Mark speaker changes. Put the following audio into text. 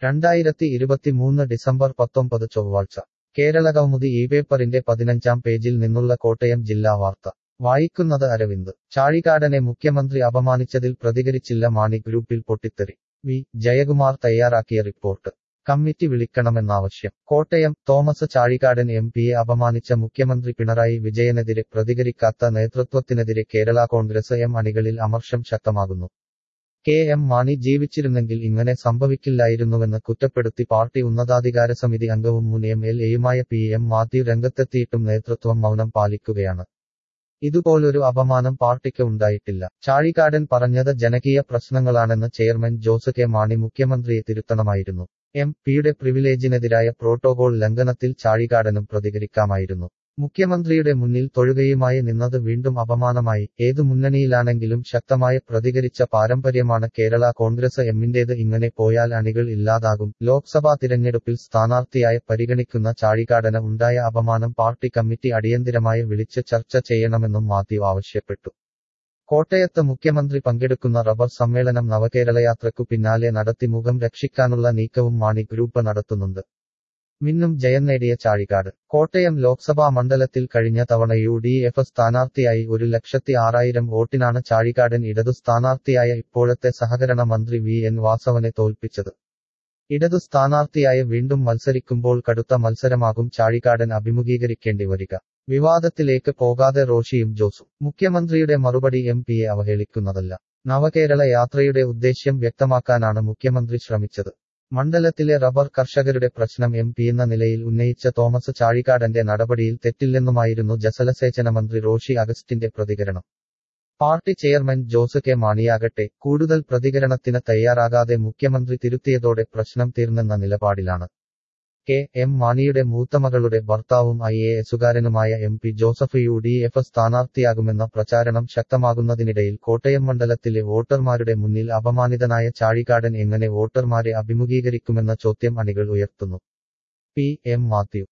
Speaker 1: രണ്ടായിരത്തി ഇരുപത്തിമൂന്ന് ഡിസംബർ പത്തൊമ്പത് ചൊവ്വാഴ്ച കേരള കൗമുദി ഈ പേപ്പറിന്റെ പതിനഞ്ചാം പേജിൽ നിന്നുള്ള കോട്ടയം ജില്ലാ വാർത്ത വായിക്കുന്നത് അരവിന്ദ് ചാഴികാടനെ മുഖ്യമന്ത്രി അപമാനിച്ചതിൽ പ്രതികരിച്ചില്ല മാണി ഗ്രൂപ്പിൽ പൊട്ടിത്തെറി വി ജയകുമാർ തയ്യാറാക്കിയ റിപ്പോർട്ട് കമ്മിറ്റി വിളിക്കണമെന്നാവശ്യം കോട്ടയം തോമസ് ചാഴികാടൻ എം പിയെ അപമാനിച്ച മുഖ്യമന്ത്രി പിണറായി വിജയനെതിരെ പ്രതികരിക്കാത്ത നേതൃത്വത്തിനെതിരെ കേരള കോൺഗ്രസ് എം അണികളിൽ അമർഷം ശക്തമാകുന്നു കെ എം മാണി ജീവിച്ചിരുന്നെങ്കിൽ ഇങ്ങനെ സംഭവിക്കില്ലായിരുന്നുവെന്ന് കുറ്റപ്പെടുത്തി പാർട്ടി ഉന്നതാധികാര സമിതി അംഗവും മുൻ എം എൽ എയുമായ പി എം മാത്യു രംഗത്തെത്തിയിട്ടും നേതൃത്വം മൗനം പാലിക്കുകയാണ് ഇതുപോലൊരു അപമാനം പാർട്ടിക്ക് ഉണ്ടായിട്ടില്ല ചാഴികാടൻ പറഞ്ഞത് ജനകീയ പ്രശ്നങ്ങളാണെന്ന് ചെയർമാൻ ജോസ് കെ മാണി മുഖ്യമന്ത്രിയെ തിരുത്തണമായിരുന്നു എം പിയുടെ പ്രിവിലേജിനെതിരായ പ്രോട്ടോകോൾ ലംഘനത്തിൽ ചാഴികാടനും പ്രതികരിക്കാമായിരുന്നു മുഖ്യമന്ത്രിയുടെ മുന്നിൽ തൊഴുകയുമായി നിന്നത് വീണ്ടും അപമാനമായി ഏതു മുന്നണിയിലാണെങ്കിലും ശക്തമായ പ്രതികരിച്ച പാരമ്പര്യമാണ് കേരള കോൺഗ്രസ് എമ്മിന്റേത് ഇങ്ങനെ പോയാൽ അണികൾ ഇല്ലാതാകും ലോക്സഭാ തിരഞ്ഞെടുപ്പിൽ സ്ഥാനാർത്ഥിയായി പരിഗണിക്കുന്ന ചാഴികാടന് ഉണ്ടായ അപമാനം പാർട്ടി കമ്മിറ്റി അടിയന്തിരമായി വിളിച്ച് ചർച്ച ചെയ്യണമെന്നും മാത്യു ആവശ്യപ്പെട്ടു കോട്ടയത്ത് മുഖ്യമന്ത്രി പങ്കെടുക്കുന്ന റബ്ബർ സമ്മേളനം നവകേരളയാത്രയ്ക്കു പിന്നാലെ നടത്തി മുഖം രക്ഷിക്കാനുള്ള നീക്കവും മാണി ഗ്രൂപ്പ് നടത്തുന്നുണ്ട് മിന്നും ജയം നേടിയ ചാഴികാട് കോട്ടയം ലോക്സഭാ മണ്ഡലത്തിൽ കഴിഞ്ഞ തവണ യു ഡി എഫ് സ്ഥാനാർത്ഥിയായി ഒരു ലക്ഷത്തി ആറായിരം വോട്ടിനാണ് ചാഴികാടൻ ഇടതു സ്ഥാനാർത്ഥിയായ ഇപ്പോഴത്തെ സഹകരണ മന്ത്രി വി എൻ വാസവനെ തോൽപ്പിച്ചത് ഇടതു സ്ഥാനാർത്ഥിയായി വീണ്ടും മത്സരിക്കുമ്പോൾ കടുത്ത മത്സരമാകും ചാഴികാടൻ അഭിമുഖീകരിക്കേണ്ടി വരിക വിവാദത്തിലേക്ക് പോകാതെ റോഷിയും ജോസും മുഖ്യമന്ത്രിയുടെ മറുപടി എം പിയെ അവഹേളിക്കുന്നതല്ല നവകേരള യാത്രയുടെ ഉദ്ദേശ്യം വ്യക്തമാക്കാനാണ് മുഖ്യമന്ത്രി ശ്രമിച്ചത് മണ്ഡലത്തിലെ റബ്ബർ കർഷകരുടെ പ്രശ്നം എം പി എന്ന നിലയിൽ ഉന്നയിച്ച തോമസ് ചാഴികാടന്റെ നടപടിയിൽ തെറ്റില്ലെന്നുമായിരുന്നു ജലസേചന മന്ത്രി റോഷി അഗസ്റ്റിന്റെ പ്രതികരണം പാർട്ടി ചെയർമാൻ ജോസ് കെ മാണിയാകട്ടെ കൂടുതൽ പ്രതികരണത്തിന് തയ്യാറാകാതെ മുഖ്യമന്ത്രി തിരുത്തിയതോടെ പ്രശ്നം തീർന്നെന്ന നിലപാടിലാണ് കെ എം മാണിയുടെ മൂത്തമകളുടെ ഭർത്താവും ഐ എ എസുകാരനുമായ M P Joseph U D F സ്ഥാനാർത്ഥിയാകുമെന്ന പ്രചാരണം ശക്തമാകുന്നതിനിടയിൽ കോട്ടയം മണ്ഡലത്തിലെ വോട്ടർമാരുടെ മുന്നിൽ അപമാനിതനായ ചാഴികാടൻ എങ്ങനെ വോട്ടർമാരെ അഭിമുഖീകരിക്കുമെന്ന ചോദ്യം അണികൾ ഉയർത്തുന്നു പി എം മാത്യു